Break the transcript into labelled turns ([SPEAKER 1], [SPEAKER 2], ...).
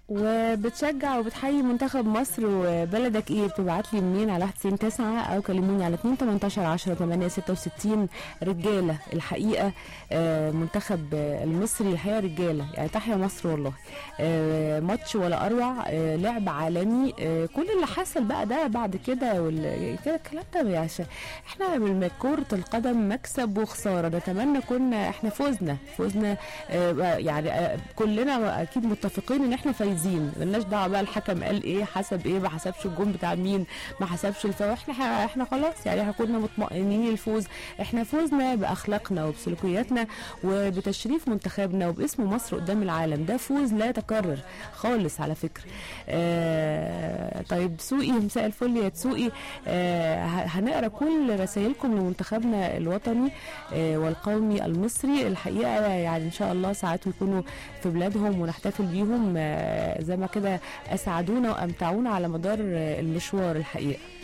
[SPEAKER 1] وبتشجع وبتحيي منتخب مصر وبلدك ايه بتبعت لي منين على 91 9 او كلموني على 2 18 10 8 66 رجاله الحقيقه آه، منتخب آه، المصري الحقيقه رجاله يعني تحيا مصر والله آه، ماتش ولا اروع آه، لعب عالمي آه، كل اللي حصل بقى ده بعد كده وال- كده الكلام ده يعني عشان احنا من كرة القدم مكسب وخسارة نتمنى كنا احنا فوزنا فوزنا آه، يعني آه، كلنا اكيد متفقين ان احنا فايزين ملناش دعوه بقى الحكم قال ايه حسب ايه ما حسبش الجون بتاع مين ما حسبش الفاول احنا احنا خلاص يعني احنا كنا مطمئنين الفوز احنا فوزنا باخلاقنا وبسلوكياتنا وبتشريف منتخبنا وباسم مصر قدام العالم ده فوز لا يتكرر خالص على فكره آه طيب سوقي مساء الفل يا تسوقي آه ه- هنقرا كل رسائلكم لمنتخبنا الوطني آه والقومي المصري الحقيقه يعني ان شاء الله ساعات يكونوا في بلادهم ونحتفل بيهم آه زي ما كده اسعدونا وامتعونا على مدار آه، المشوار الحقيقه